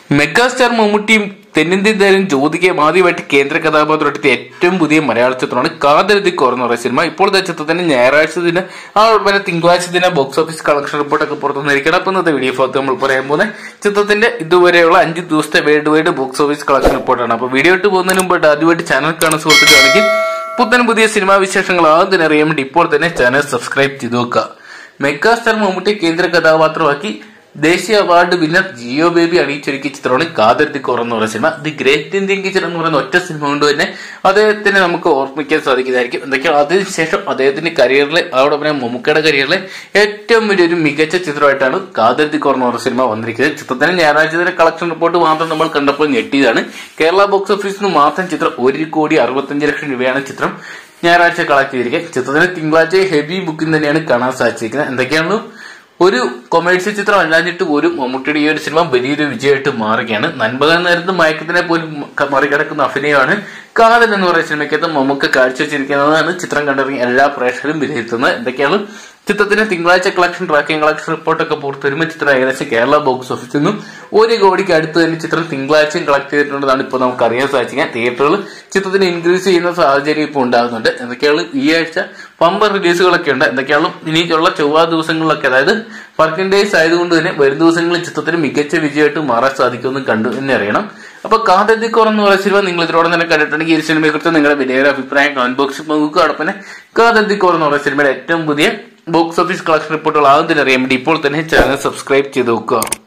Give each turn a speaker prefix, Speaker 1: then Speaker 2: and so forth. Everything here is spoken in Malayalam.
Speaker 1: മെഗാസ്റ്റാർ മമ്മൂട്ടിയും തെന്നിന്ത്യൻ താരം ജ്യോതികയും ആദ്യമായിട്ട് കേന്ദ്ര കഥാപാത്രമായിട്ട് ഏറ്റവും പുതിയ മലയാള ചിത്രമാണ് കാതരതി എന്ന് പറയുന്ന സിനിമ ഇപ്പോഴത്തെ ചിത്രത്തിന് ഞായറാഴ്ച ദിനം ആ പിന്നെ തിങ്കളാഴ്ച ദിനം ബോക്സ് ഓഫീസ് കളക്ഷൻ റിപ്പോർട്ടൊക്കെ പുറത്തു വന്നിരിക്കണം അപ്പൊ ഇന്നത്തെ വീഡിയോ ഭാഗത്ത് നമ്മൾ പറയാൻ പോകുന്നത് ചിത്രത്തിന്റെ ഇതുവരെയുള്ള അഞ്ച് ദിവസത്തെ world wide box office collection റിപ്പോർട്ടാണ് അപ്പൊ വീഡിയോ ഇട്ട് പോകുന്നതിന് മുമ്പായിട്ട് ആദ്യമായിട്ട് ചാനൽ കാണുന്ന സുഹൃത്തുക്കളാണെങ്കിൽ പുത്തൻ പുതിയ സിനിമാ വിശേഷങ്ങൾ ആദ്യം അറിയാൻ വേണ്ടി ഇപ്പോൾ തന്നെ ചാനൽ സബ്സ്ക്രൈബ് ചെയ്ത് നോക്കുക മെഗാസ്റ്റാർ മമ്മൂട്ടി കേന്ദ്ര കഥാപാത്രമാക്കി ദേശീയ അവാർഡ് വിന്നർ ജിയോ ബേബി അണിയിച്ചൊരുക്കിയ ചിത്രമാണ് കാതർത്തി കോർ എന്ന് പറയുന്ന സിനിമ ദി ഗ്രേറ്റ് ഇന്ത്യൻ കിച്ചൺ എന്ന് പറയുന്ന ഒറ്റ സിനിമ കൊണ്ട് തന്നെ അദ്ദേഹത്തിനെ നമുക്ക് ഓർമ്മിക്കാൻ സാധിക്കുന്നതായിരിക്കും എന്തൊക്കെയാണ് അതിനുശേഷം അദ്ദേഹത്തിന്റെ കരിയറിലെ അതോടൊപ്പം മമ്മൂക്കയുടെ കരിയറിലെ ഏറ്റവും വലിയൊരു മികച്ച ചിത്രമായിട്ടാണ് കാതർത്തി കോർ എന്ന് പറയുന്ന സിനിമ വന്നിരിക്കുന്നത് ചിത്രത്തിന് ഞായറാഴ്ച ദിന കളക്ഷൻ റിപ്പോർട്ട് മാത്രം നമ്മൾ കണ്ടപ്പോൾ ഞെട്ടിയതാണ് കേരള ബോക്സ് ഓഫീസിൽ നിന്ന് മാത്രം ചിത്രം ഒരു കോടി അറുപത്തഞ്ച് ലക്ഷം രൂപയാണ് ചിത്രം ഞായറാഴ്ച കളക്ട് ചെയ്തിരിക്കുക ചിത്രത്തിന് തിങ്കളാഴ്ച ഹെവി ബുക്കിംഗ് തന്നെയാണ് കാണാൻ സാധിച്ചിരിക്കുന്നത് എന്തൊക്കെയാണ് ഒരു കൊമേഴ്സ്യൽ ചിത്രം അല്ലാഞ്ഞിട്ട് പോലും മമ്മൂട്ടിയുടെ ഈ ഒരു സിനിമ വലിയൊരു വിജയമായിട്ട് മാറുകയാണ് നൻപകൽ നേരത്ത് മയക്കത്തിനെ പോലും ക- മറികടക്കുന്ന അഭിനയമാണ് കാതൽ എന്ന് പറയുന്ന സിനിമയ്ക്കകത്ത് മമ്മൂക്ക് കാഴ്ചവെച്ചിരിക്കുന്നതാണ് ചിത്രം കണ്ടിറങ്ങിയ എല്ലാ പ്രേക്ഷകരും വിലയിരുത്തുന്നത് എന്തൊക്കെയാണ് ചിത്രത്തിന് തിങ്കളാഴ്ച കളക്ഷൻ ട്രാക്കിംഗ് കളക്ഷൻ റിപ്പോർട്ടൊക്കെ പുറത്തു വരുമ്പോൾ ചിത്രം ഏകദേശം കേരള ബോക്സ് ഓഫീസിൽ നിന്നും ഒരു കോടിക്ക് അടുത്ത് തന്നെ ചിത്രം തിങ്കളാഴ്ചയും കളക്ട് ചെയ്തിട്ടുണ്ടെന്നാണ് ഇപ്പോൾ നമുക്ക് അറിയാൻ സാധിക്കുക തിയേറ്ററുകൾ ചിത്രത്തിന് ഇൻക്രീസ് ചെയ്യുന്ന സാഹചര്യം ഇപ്പോൾ ഉണ്ടാകുന്നുണ്ട് എന്തൊക്കെയാണ് ഈ ആഴ്ച പമ്പർ റിലീസുകളൊക്കെ ഉണ്ട് എന്തൊക്കെയാണ് ഇനിയുള്ള ചൊവ്വ ദിവസങ്ങളിലൊക്കെ അതായത് വർക്കിംഗ് ഡേയ്സ് ആയതുകൊണ്ട് തന്നെ വരും ദിവസങ്ങളിൽ ചിത്രത്തിന് മികച്ച വിജയമായിട്ട് മാറാൻ സാധിക്കുമെന്ന് കണ്ടു തന്നെ അറിയണം അപ്പൊ കാതത്തിക്കോർ എന്ന് പറയുന്ന സിനിമ നിങ്ങൾ ഇതിനോടെ തന്നെ കണ്ടിട്ടുണ്ടെങ്കിൽ ഈ സിനിമയെ കുറിച്ച് നിങ്ങളുടെ വലിയൊരു അഭിപ്രായം കമന്റ് ബോക്സിൽ നോക്കുക അതോടൊപ്പം തന്നെ കാതത്തിക്കോർ എന്ന് പറയുന്ന സിനിമയുടെ ഏറ്റവും പുതിയ ബോക്സ് ഓഫീസ് കളക്ഷൻ റിപ്പോർട്ടുകൾ ആദ്യം തന്നെ അറിയാൻ വേണ്ടി ഇപ്പോൾ തന്നെ ചാനൽ സബ്സ്ക്രൈബ് ചെയ്ത് നോക്കുക